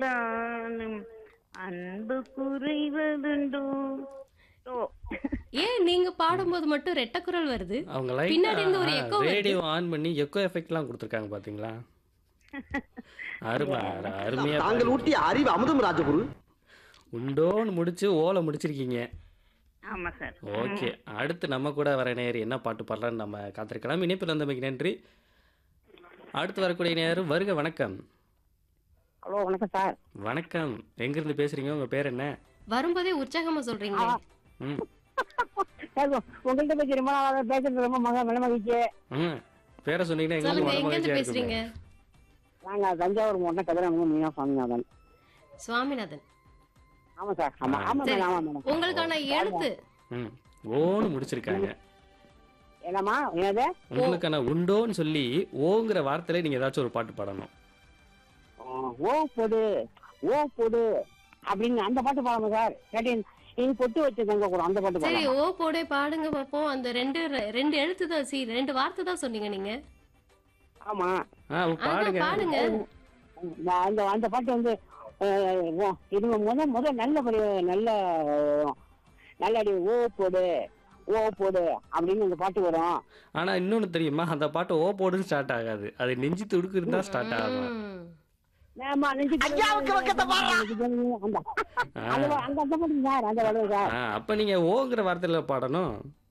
இருந்தாலும் அன்பு குறைவதுண்டோ ஓ ஏன் நீங்க பாடும்போது மட்டும் ரெட்டை குரல் வருது அவங்க பின்னாடி இருந்து ஒரு echo வருது. ரேடியோ ஆன் பண்ணி எக்கோ எஃபெக்ட்லாம் கொடுத்துருக்காங்க பாத்தீங்களா அருமை அரு- அருமையா தாங்கள் பாருங்க. ஊட்டிய அறிவு அமுதம் ராஜகுரு உண்டோன்னு முடிச்சு ஓலை முடிச்சிருக்கீங்க ஆமா சார் ஓகே அடுத்து நம்ம கூட வர நேர் என்ன பாட்டு பாடலான்னு நம்ம காத்திருக்கலாம் இணைப்பில் வந்தமைக்கு நன்றி அடுத்து வரக்கூடிய நேர் வருக வணக்கம் ஹலோ வணக்கம் சார் வணக்கம் எங்கிருந்து பேசுறீங்க உங்க பேர் என்ன வரும்போதே உற்சாகமா சொல்றீங்க ம் உங்கள்கிட்ட பேசி ரொம்ப நாளாக பேசுறது ரொம்ப மக நல்ல மகிழ்ச்சி ம் பேரை சொன்னீங்கன்னா சொல்லுங்க எங்களுக்கு எங்க இருந்து மகிழ்ச்சியா பேசுறீங்க இருக்குங்க நாங்க தஞ்சாவூர் மாவட்டம் கதிராமங்க மீனா சுவாமிநாதன் சுவாமிநாதன் ஆமா சார் ஆமா ஆமா சரி மேடம் ஆமா மேடம் உங்களுக்கான எழுத்து ம் ஓன்னு முடிச்சிருக்காங்க என்னம்மா என்னது உங்களுக்கான உண்டோன்னு சொல்லி ஓங்கிற வார்த்தையில நீங்க ஏதாச்சும் ஒரு பாட்டு பாடணும் ஆ, ஓ பொடு ஓ பொடு அப்படின்னு அந்த பாட்டு பாடணும் சார் கேட்டீங்க நீங்க பொட்டு வச்சு தங்க கூட அந்த பாட்டு சரி பாடலாம் ஓ போடே பாடுங்க பாப்போம் அந்த ரெண்டு ரெண்டு எழுத்து தான் சி ரெண்டு வார்த்தை தான் சொன்னீங்க நீங்க ஆமா ஆ அதான் பாடுங்க பாடுங்க நான் அந்த அந்த பாட்டு வந்து அஹ், ஓ, இதுங்க முத முத நல்ல ஒரு நல்ல அஹ், நல்ல அடி ஓ பொடு ஓ பொடு அப்படின்னு அந்த பாட்டு வரும் ஆனா இன்னொன்னு தெரியுமா அந்த பாட்டு ஓ போடுன்னு ஸ்டார்ட் ஆகாது அது நெஞ்சு துடுக்கு இருந்தா ஸ்டார்ட் ஆகும் ம். ஆமா, நெஞ்சு ஐயாவுக்கு பக்கத்தை பாடுறா. அந்த ஆ. அந்த பா- அந்த அந்த பாட்டு சார் அந்த பாட்டு சார் ஆ, அப்ப நீங்க ஓங்கிற வார்த்தையில பாடணும்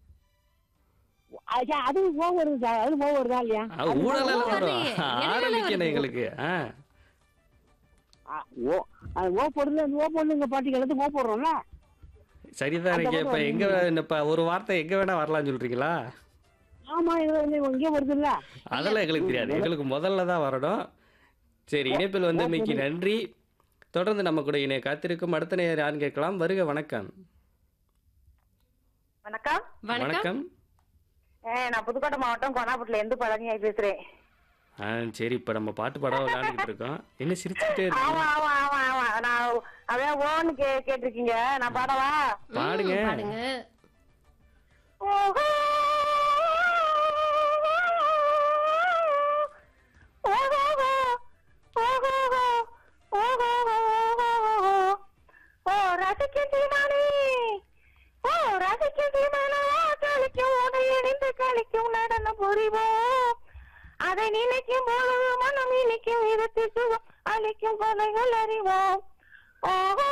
அது சார், அது ஓ வருது சார் அது ஓ வருதா இல்லையா ஆ, ஊழலாம் ஓ வரும் வரலையே. இடையில ஆரம்பிக்கணும் வருது. எங்களுக்கு ஆ ஆ, ஓ அது ஓ போடுறது அந்த ஓ போடுங்க பாட்டுக்கு எல்லாத்தையும் ஓ போடுறோம்ல சரிதான் இருக்கு இப்ப எங்க வே- இப்ப ஒரு வார்த்தை எங்க வேணா வரலாம்னு சொல்றீங்களா ஆமா இது வந்து இங்கே வருது இல்ல அதெல்லாம் எங்களுக்கு தெரியாது எங்களுக்கு முதல்ல தான் வரணும் சரி இணைப்பில் வந்து மிக்கி நன்றி தொடர்ந்து நம்ம கூட இணைய காத்திருக்கும் அடுத்த நேரம் யாருன்னு கேட்கலாம் வருக வணக்கம் வணக்கம் வணக்கம் வணக்கம் ஏ, நான் புதுக்கோட்டை மாவட்டம் கோனாபுட்டில இருந்து பழனியாய் பேசுறேன் ஆ சரி இப்ப நம்ம பாட்டு பாட விளையாண்டுட்டு இருக்கோம் என்ன சிரிச்சுக்கிட்டே ஆமா இருக்கீங்க ஆமா ஆமா ஆமா நான் அதான் ஓன்னு கே கேட்டிருக்கீங்க நான் பாடவா ம், பாடுங்க. பாடுங்க ஓஹோ ஓஹோ ஓஹோ ஓஹோ ஓ ரசிக்கின்ற நானே ஓ ரசிக்கின்ற மனவா கழிக்கும் உடை இணைந்து கழிக்கும் நடனம் புரிவோம் அதை நினைக்கும் பொழுது மனம் இனிக்கும் விதத்தில் சுகம் அளிக்கும் கதைகள் அறிவோம் ஓஹோ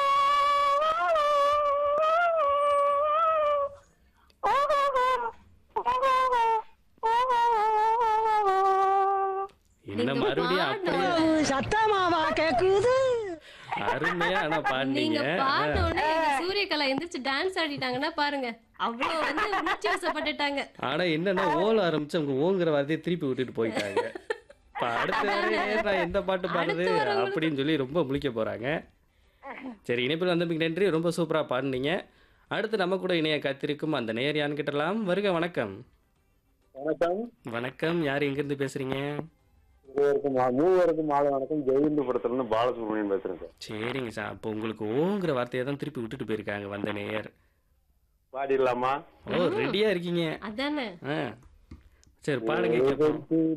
என்ன நீங்க மறுபடியும் அப்படியே பாடணும். சத்தமாவா கேக்குது அருமையா ஆனா நீங்க பாடுனீங்க பாடின உடனே எங்க சூரியகலா எந்திரிச்சு டான்ஸ் ஆடிட்டாங்கன்னா பாருங்க அவ்வளவு வந்து உணர்ச்சி வசப்பட்டுட்டாங்க ஆனா என்னன்னா ஓல ஆரம்பிச்சு அவங்க ஓங்கிற வார்த்தையை திருப்பி விட்டுட்டு போயிட்டாங்க இப்ப அடுத்த வேலையே நான் எந்த பாட்டு பாடுறது அடுத்து வரவங்களுக்கு- அப்படின்னு சொல்லி ரொம்ப முழிக்க போறாங்க சரி இணைப்பில் வந்தமைக்கு நன்றி ரொம்ப சூப்பரா பாடுனீங்க அடுத்து நம்ம கூட இணைய காத்திருக்கும் அந்த நேர் யான்னு கிட்டலாம் வருக வணக்கம் வணக்கம் வணக்கம் யார் எங்கிருந்து பேசுறீங்க மூவருக்கும் மா- மூவருக்கும் மாலை வணக்கம் ஜெயந்தபுரத்துல இருந்து பாலசுப்ரமணியன் பேசுறேன் சார் சரிங்க சார் அப்போ உங்களுக்கு ஓங்கிற வார்த்தையை தான் திருப்பி விட்டுட்டு போயிருக்காங்க வந்த நேயர் பாடிடலாமா ஓ ரெடியா இருக்கீங்க அதானே ஆ சரி பாடுங்க கேட்போம்